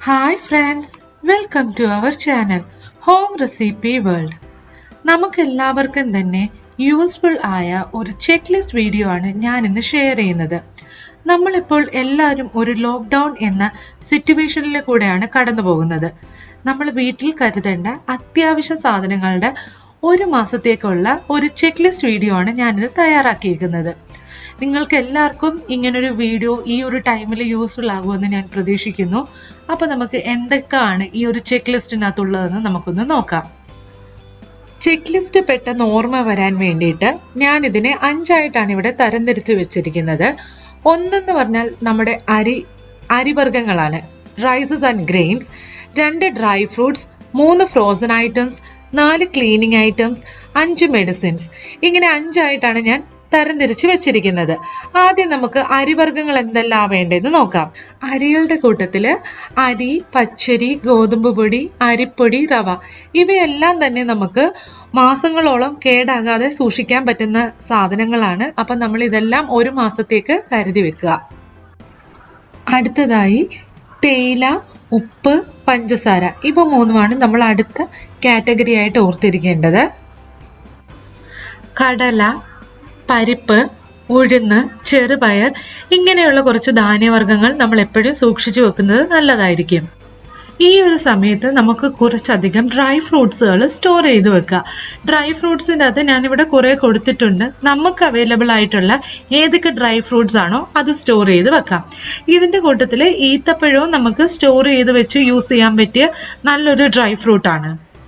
hi friends welcome to our channel home recipe world നമുക്കെല്ലാവർക്കും തന്നെ useful ആയ ഒരു ചെക്ക് ലിസ്റ്റ് വീഡിയോ ആണ് ഞാൻ ഇന്ന് ഷെയർ ചെയ്യുന്നത് നമ്മളിപ്പോൾ എല്ലാവരും ഒരു ലോക്ക്ഡൗൺ എന്ന സിറ്റുവേഷനിൽ കൂടെയാണ് കടന്നു പോകുന്നത് നമ്മൾ വീട്ടിൽ കരുതേണ്ട അത്യാവശ്യ സാധനങ്ങളുടെ ഒരു മാസത്തേക്കുള്ള ഒരു ചെക്ക് ലിസ്റ്റ് വീഡിയോ ആണ് ഞാനിത് തയ്യാറാക്കിയിരിക്കുന്നത് നിങ്ങൾക്ക് എല്ലാവർക്കും ഇങ്ങനൊരു വീഡിയോ ഈ ഒരു ടൈമിൽ യൂസ്ഫുൾ ആകുമെന്ന് ഞാൻ പ്രതീക്ഷിക്കുന്നു അപ്പോൾ നമുക്ക് എന്തൊക്കെയാണ് ഈ ഒരു ചെക്ക് ലിസ്റ്റിനകത്തുള്ളതെന്ന് നമുക്കൊന്ന് നോക്കാം ചെക്ക് ലിസ്റ്റ് പെട്ടെന്ന് ഓർമ്മ വരാൻ വേണ്ടിയിട്ട് ഞാൻ ഇതിനെ അഞ്ചായിട്ടാണ് ഇവിടെ തരംതിരിച്ച് വെച്ചിരിക്കുന്നത് ഒന്നെന്ന് പറഞ്ഞാൽ നമ്മുടെ അരി അരിവർഗ്ഗങ്ങളാണ് റൈസസ് ആൻഡ് ഗ്രെയിൻസ് രണ്ട് ഡ്രൈ ഫ്രൂട്ട്സ് മൂന്ന് ഫ്രോസൺ ഐറ്റംസ് നാല് ക്ലീനിങ് ഐറ്റംസ് അഞ്ച് മെഡിസിൻസ് ഇങ്ങനെ അഞ്ചായിട്ടാണ് ഞാൻ തരംതിരിച്ച് വെച്ചിരിക്കുന്നത് ആദ്യം നമുക്ക് അരിവർഗ്ഗങ്ങൾ എന്തെല്ലാം വേണ്ടതെന്ന് നോക്കാം അരികളുടെ കൂട്ടത്തിൽ അരി പച്ചരി ഗോതമ്പ് പൊടി അരിപ്പൊടി റവ ഇവയെല്ലാം തന്നെ നമുക്ക് മാസങ്ങളോളം കേടാകാതെ സൂക്ഷിക്കാൻ പറ്റുന്ന സാധനങ്ങളാണ് അപ്പം നമ്മൾ ഇതെല്ലാം ഒരു മാസത്തേക്ക് കരുതി വെക്കുക അടുത്തതായി തേയില ഉപ്പ് പഞ്ചസാര ഇവ മൂന്നുമാണ് നമ്മൾ അടുത്ത കാറ്റഗറി ആയിട്ട് ഓർത്തിരിക്കേണ്ടത് കടല പരിപ്പ് ഉഴുന്ന് ചെറുപയർ ഇങ്ങനെയുള്ള കുറച്ച് ധാന്യവർഗ്ഗങ്ങൾ നമ്മൾ എപ്പോഴും സൂക്ഷിച്ചു വെക്കുന്നത് നല്ലതായിരിക്കും ഈ ഒരു സമയത്ത് നമുക്ക് കുറച്ചധികം ഡ്രൈ ഫ്രൂട്ട്സുകൾ സ്റ്റോർ ചെയ്ത് വെക്കുക ഡ്രൈ ഫ്രൂട്ട്സിൻ്റെ അകത്ത് ഞാനിവിടെ കുറേ കൊടുത്തിട്ടുണ്ട് നമുക്ക് അവൈലബിൾ ആയിട്ടുള്ള ഏതൊക്കെ ഡ്രൈ ഫ്രൂട്ട്സ് ആണോ അത് സ്റ്റോർ ചെയ്ത് വെക്കാം ഇതിൻ്റെ കൂട്ടത്തിൽ ഈത്തപ്പഴവും നമുക്ക് സ്റ്റോർ ചെയ്ത് വെച്ച് യൂസ് ചെയ്യാൻ പറ്റിയ നല്ലൊരു ഡ്രൈ ഫ്രൂട്ടാണ്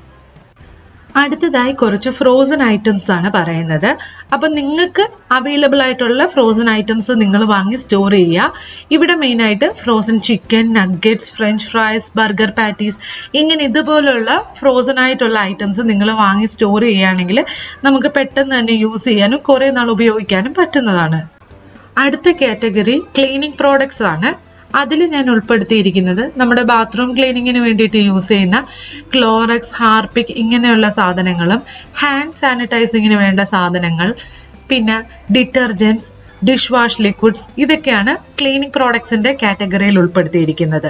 അടുത്തതായി കുറച്ച് ഫ്രോസൺ ഐറ്റംസ് ആണ് പറയുന്നത് അപ്പം നിങ്ങൾക്ക് അവൈലബിൾ ആയിട്ടുള്ള ഫ്രോസൺ ഐറ്റംസ് നിങ്ങൾ വാങ്ങി സ്റ്റോർ ചെയ്യുക ഇവിടെ മെയിനായിട്ട് frozen chicken nuggets French fries burger patties ഇങ്ങനെ ഇതുപോലുള്ള ഫ്രോസൺ ആയിട്ടുള്ള ഐറ്റംസ് നിങ്ങൾ വാങ്ങി സ്റ്റോർ ചെയ്യുകയാണെങ്കിൽ നമുക്ക് പെട്ടെന്ന് തന്നെ യൂസ് ചെയ്യാനും കുറേ നാൾ ഉപയോഗിക്കാനും പറ്റുന്നതാണ് അടുത്ത കാറ്റഗറി ക്ലീനിങ് പ്രോഡക്ട്സ് ആണ് അതിൽ ഞാൻ ഉൾപ്പെടുത്തിയിരിക്കുന്നത് നമ്മുടെ ബാത്റൂം ക്ലീനിങ്ങിന് വേണ്ടിയിട്ട് യൂസ് ചെയ്യുന്ന ക്ലോറക്സ് ഹാർപ്പിക് ഇങ്ങനെയുള്ള സാധനങ്ങളും ഹാൻഡ് സാനിറ്റൈസിങ്ങിന് വേണ്ട സാധനങ്ങൾ പിന്നെ ഡിറ്റർജൻസ് ഡിഷ് വാഷ് ലിക്വിഡ്സ് ഇതൊക്കെയാണ് ക്ലീനിങ് പ്രോഡക്ട്സിന്റെ കാറ്റഗറിയിൽ ഉൾപ്പെടുത്തിയിരിക്കുന്നത്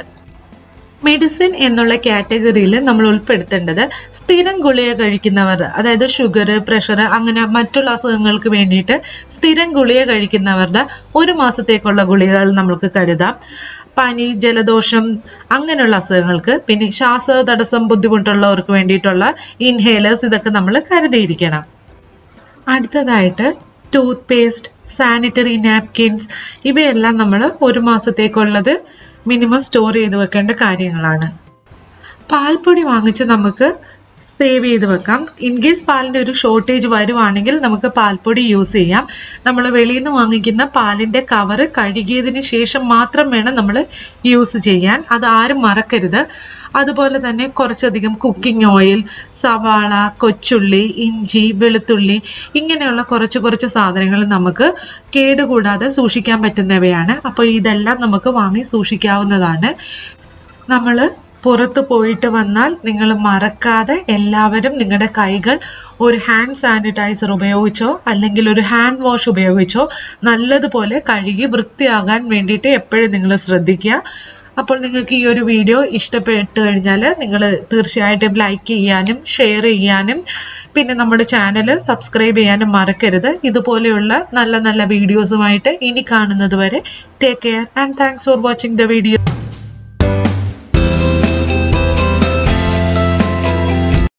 മെഡിസിൻ എന്നുള്ള കാറ്റഗറിയിൽ നമ്മൾ ഉൾപ്പെടുത്തേണ്ടത് സ്ഥിരം ഗുളിക കഴിക്കുന്നവർ അതായത് ഷുഗർ പ്രഷർ അങ്ങനെ മറ്റുള്ള അസുഖങ്ങൾക്ക് വേണ്ടിയിട്ട് സ്ഥിരം ഗുളിക കഴിക്കുന്നവരുടെ ഒരു മാസത്തേക്കുള്ള ഗുളികകൾ നമുക്ക് കരുതാം പനി ജലദോഷം അങ്ങനെയുള്ള അസുഖങ്ങൾക്ക് പിന്നെ ശ്വാസ തടസ്സം ബുദ്ധിമുട്ടുള്ളവർക്ക് വേണ്ടിയിട്ടുള്ള ഇൻഹേലേഴ്സ് ഇതൊക്കെ നമ്മൾ കരുതിയിരിക്കണം അടുത്തതായിട്ട് ടൂത്ത് പേസ്റ്റ് സാനിറ്ററി നാപ്കിൻസ് ഇവയെല്ലാം നമ്മൾ ഒരു മാസത്തേക്കുള്ളത് മിനിമം സ്റ്റോർ ചെയ്ത് വെക്കേണ്ട കാര്യങ്ങളാണ് പാൽപ്പൊടി വാങ്ങിച്ച് നമുക്ക് സേവ് ചെയ്ത് വെക്കാം ഇൻ കേസ് പാലിൻ്റെ ഒരു ഷോർട്ടേജ് വരുവാണെങ്കിൽ നമുക്ക് പാൽപ്പൊടി യൂസ് ചെയ്യാം നമ്മൾ വെളിയിൽ നിന്ന് വാങ്ങിക്കുന്ന പാലിൻ്റെ കവറ് കഴുകിയതിന് ശേഷം മാത്രം വേണം നമ്മൾ യൂസ് ചെയ്യാൻ അത് ആരും മറക്കരുത് അതുപോലെ തന്നെ കുറച്ചധികം കുക്കിംഗ് ഓയിൽ സവാള കൊച്ചുള്ളി ഇഞ്ചി വെളുത്തുള്ളി ഇങ്ങനെയുള്ള കുറച്ച് കുറച്ച് സാധനങ്ങൾ നമുക്ക് കേടുകൂടാതെ സൂക്ഷിക്കാൻ പറ്റുന്നവയാണ് അപ്പോൾ ഇതെല്ലാം നമുക്ക് വാങ്ങി സൂക്ഷിക്കാവുന്നതാണ് നമ്മൾ പുറത്ത് പോയിട്ട് വന്നാൽ നിങ്ങൾ മറക്കാതെ എല്ലാവരും നിങ്ങളുടെ കൈകൾ ഒരു ഹാൻഡ് സാനിറ്റൈസർ ഉപയോഗിച്ചോ അല്ലെങ്കിൽ ഒരു ഹാൻഡ് വാഷ് ഉപയോഗിച്ചോ നല്ലതുപോലെ കഴുകി വൃത്തിയാകാൻ വേണ്ടിയിട്ട് എപ്പോഴും നിങ്ങൾ ശ്രദ്ധിക്കുക അപ്പോൾ നിങ്ങൾക്ക് ഈ ഒരു വീഡിയോ ഇഷ്ടപ്പെട്ട് കഴിഞ്ഞാൽ നിങ്ങൾ തീർച്ചയായിട്ടും ലൈക്ക് ചെയ്യാനും ഷെയർ ചെയ്യാനും പിന്നെ നമ്മുടെ ചാനൽ സബ്സ്ക്രൈബ് ചെയ്യാനും മറക്കരുത് ഇതുപോലെയുള്ള നല്ല നല്ല വീഡിയോസുമായിട്ട് ഇനി കാണുന്നത് വരെ take care and thanks for watching the video